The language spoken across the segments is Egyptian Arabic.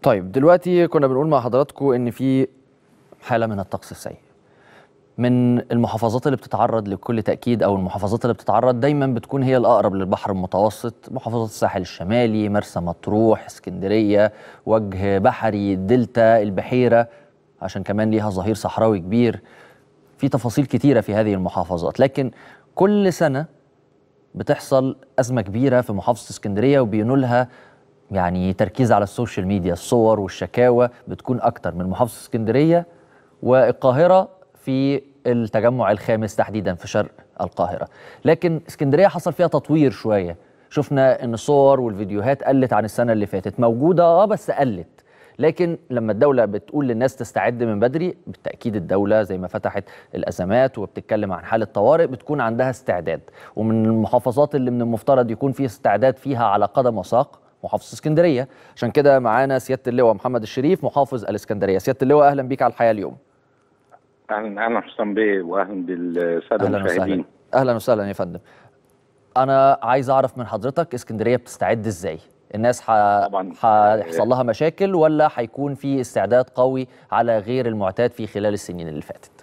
طيب دلوقتي كنا بنقول مع حضراتكم ان في حاله من الطقس السيء من المحافظات اللي بتتعرض لكل تاكيد او المحافظات اللي بتتعرض دايما بتكون هي الاقرب للبحر المتوسط محافظات الساحل الشمالي مرسى مطروح اسكندريه وجه بحري الدلتا البحيره عشان كمان ليها ظهير صحراوي كبير في تفاصيل كتيره في هذه المحافظات لكن كل سنه بتحصل ازمه كبيره في محافظه اسكندريه وبينولها يعني تركيز على السوشيال ميديا الصور والشكاوى بتكون اكتر من محافظه اسكندريه والقاهره في التجمع الخامس تحديدا في شرق القاهره لكن اسكندريه حصل فيها تطوير شويه شفنا ان الصور والفيديوهات قلت عن السنه اللي فاتت موجوده اه بس قلت لكن لما الدولة بتقول للناس تستعد من بدري بالتأكيد الدولة زي ما فتحت الأزمات وبتتكلم عن حالة طوارئ بتكون عندها استعداد ومن المحافظات اللي من المفترض يكون في استعداد فيها على قدم وساق محافظة اسكندرية عشان كده معانا سيادة اللواء محمد الشريف محافظ الإسكندرية سيادة اللواء أهلا بيك على الحياة اليوم اهلا اهلا حسام بيه واهلا بالساده أهلا وسهلا المشاهدين أهلا وسهلا يا فندم أنا عايز أعرف من حضرتك اسكندرية بتستعد إزاي الناس ح... طبعاً. هيحصل لها مشاكل ولا هيكون في استعداد قوي على غير المعتاد في خلال السنين اللي فاتت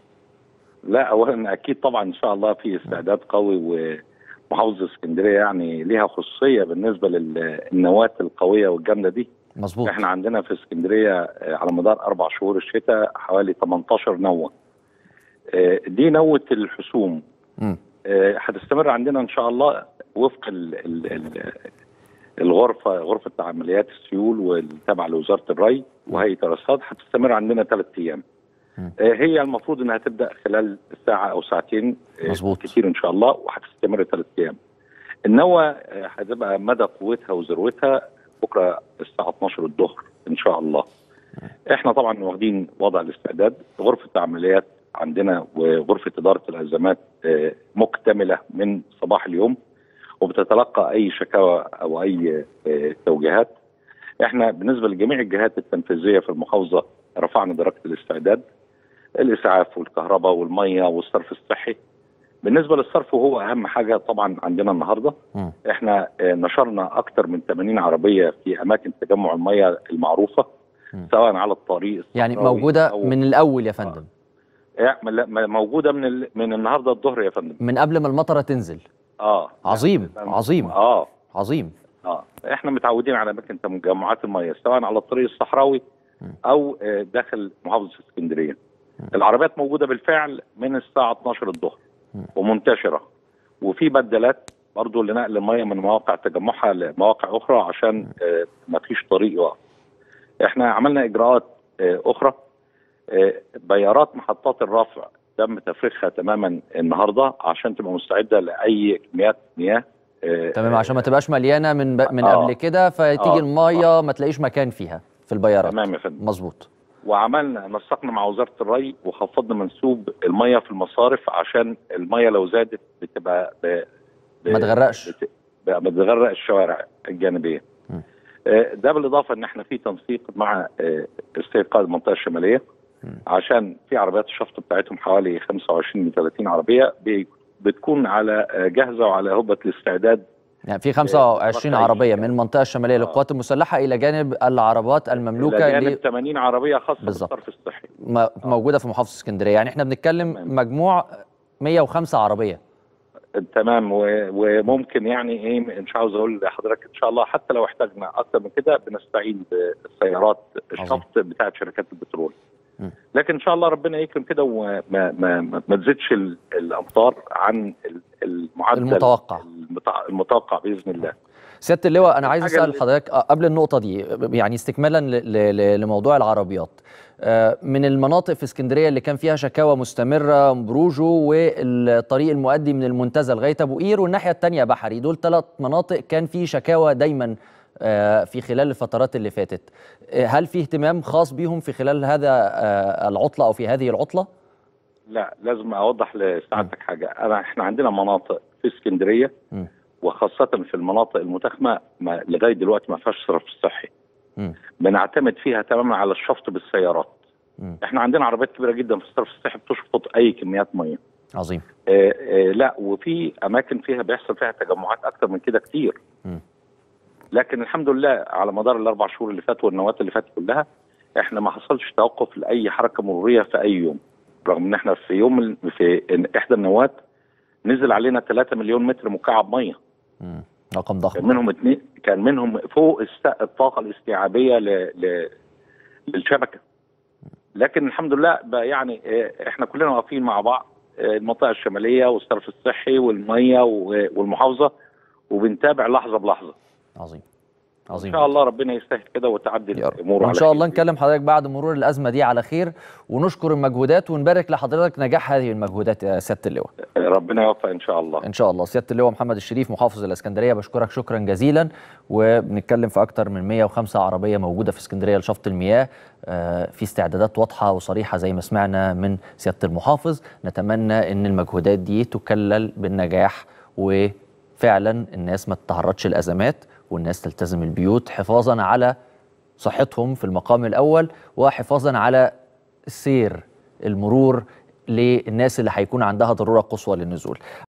لا اولا اكيد طبعا ان شاء الله في استعداد قوي ومحافظه اسكندريه يعني ليها خصوصيه بالنسبه للنواه القويه والجامده دي مظبوط احنا عندنا في اسكندريه آه، على مدار اربع شهور الشتاء حوالي 18 نوه آه، دي نوه الحسوم مم. آه، هتستمر عندنا ان شاء الله وفق ال ال ال الغرفه غرفه عمليات السيول والتابعه لوزاره الري وهيئه الرصاد هتستمر عندنا ثلاث ايام. مم. آه، هي المفروض انها تبدا خلال ساعه او ساعتين آه، مظبوط. كتير ان شاء الله وهتستمر ثلاث ايام. النواه آه، هتبقى مدى قوتها وذروتها بكره الساعه 12 الظهر ان شاء الله. احنا طبعا واخدين وضع الاستعداد غرفه العمليات عندنا وغرفه اداره الازمات آه، مكتمله من صباح اليوم وبتتلقى اي شكاوى او اي آه، توجيهات احنا بالنسبه لجميع الجهات التنفيذيه في المحافظه رفعنا درجه الاستعداد الاسعاف والكهرباء والميه والصرف الصحي بالنسبه للصرف وهو اهم حاجه طبعا عندنا النهارده مم. احنا آه، نشرنا اكثر من 80 عربيه في اماكن تجمع الميه المعروفه مم. سواء على الطريق يعني الصحراوي موجودة أو- من الأول يا فندم إيه، لا، م- موجوده من ال... من النهارده الظهر يا فندم من قبل ما المطرة تنزل اه عظيم يعني- عظيم اه عظيم اه احنا متعودين على اماكن تجمعات الميه سواء على الطريق الصحراوي م. او آه، داخل محافظه اسكندريه العربيات موجوده بالفعل من الساعه 12 الظهر م. ومنتشره وفي بدلات برضه لنقل الميه من مواقع تجمعها لمواقع اخرى عشان آه، ما فيش طريق يقف احنا عملنا اجراءات آه، اخرى آه، بيارات محطات الرفع تم تفريغها تماما النهارده عشان تبقى مستعده لاي كميات مياه آه، تمام عشان ما تبقاش مليانة من ب... من آه. قبل كده فتيجي آه. المية ما تلاقيش مكان فيها في البيارات تمام يا فندم مظبوط وعملنا نسقنا مع وزاره الري وخفضنا منسوب الميه في المصارف عشان الميه لو زادت بتبقى ب... ب... ما تغرقش بت... ب- بتغرق الشوارع الجانبيه. م. آه، ده بالاضافه ان احنا في تنسيق مع آه، السيد قائد المنطقه الشماليه م. عشان في عربيات الشفط بتاعتهم حوالي 25 ل 30 عربيه بي- بتكون على آه، جاهزه وعلى هبه الاستعداد يعني في 25 رفع عربية الإشكال. من المنطقة الشمالية آه. للقوات المسلحة إلى جانب العربات الى المملوكة جانب اللي 80 عربيه خاصه بالظبط. بالصرف الصحي. م- موجودة في محافظة اسكندرية يعني احنا بنتكلم تمام. مجموع 105 عربية تمام و- وممكن يعني ايه مش عاوز اقول لحضرتك ان شاء الله حتى لو احتاجنا اكتر من كده بنستعين بالسيارات الشفط بتاعت شركات البترول م. لكن ان شاء الله ربنا يكرم كده وما ما ما, ما تزيدش ال- الامطار عن ال- المعدل المتوقع. المتع- المتوقع باذن الله سيادة اللواء أنا عايز الحاجة أسأل اللي- حضرتك آه، قبل النقطة دي يعني استكمالا ل- ل- لموضوع العربيات آه، من المناطق في اسكندرية اللي كان فيها شكاوى مستمرة بروجو والطريق المؤدي من المنتزه لغاية أبو قير والناحية التانية بحري دول ثلاث مناطق كان في شكاوى دايما آه، في خلال الفترات اللي فاتت آه، هل في اهتمام خاص بيهم في خلال هذا آه، العطلة أو في هذه العطلة؟ لا لازم اوضح لسعادتك حاجه انا احنا عندنا مناطق في اسكندريه م. وخاصه في المناطق المتخمه ما لغايه دلوقتي ما فيهاش صرف صحي م. بنعتمد فيها تماما على الشفط بالسيارات م. احنا عندنا عربيات كبيره جدا في الصرف الصحي بتشفط اي كميات ميه عظيم آه آه لا وفي اماكن فيها بيحصل فيها تجمعات اكتر من كده كتير م. لكن الحمد لله على مدار الاربع شهور اللي فاتوا والنوات اللي فاتت كلها احنا ما حصلش توقف لاي حركه مروريه في اي يوم رغم ان احنا في يوم في احدى النوات نزل علينا 3 مليون متر مكعب ميه مم. رقم ضخم كان منهم اتنين كان منهم فوق الس- الطاقه الاستيعابيه ل... ل... للشبكه لكن الحمد لله بقى يعني اه، احنا كلنا واقفين مع بعض اه، المنطقه الشماليه والصرف الصحي والميه و- والمحافظه وبنتابع لحظه بلحظه عظيم ان عظيم شاء الله ربنا يسهل كده وتعدي يا رب الامور وان على شاء خير. الله نكلم حضرتك بعد مرور الازمه دي على خير ونشكر المجهودات ونبارك لحضرتك نجاح هذه المجهودات يا سياده اللواء ربنا يوفق ان شاء الله ان شاء الله سياده اللواء محمد الشريف محافظ الاسكندريه بشكرك شكرا جزيلا وبنتكلم في اكتر من 105 عربيه موجوده في اسكندريه لشفط المياه آه، في استعدادات واضحه وصريحه زي ما سمعنا من سياده المحافظ نتمنى ان المجهودات دي تكلل بالنجاح وفعلا الناس ما تتعرضش لازمات والناس تلتزم البيوت حفاظا على صحتهم في المقام الاول وحفاظا على السير المرور للناس اللي هيكون عندها ضروره قصوى للنزول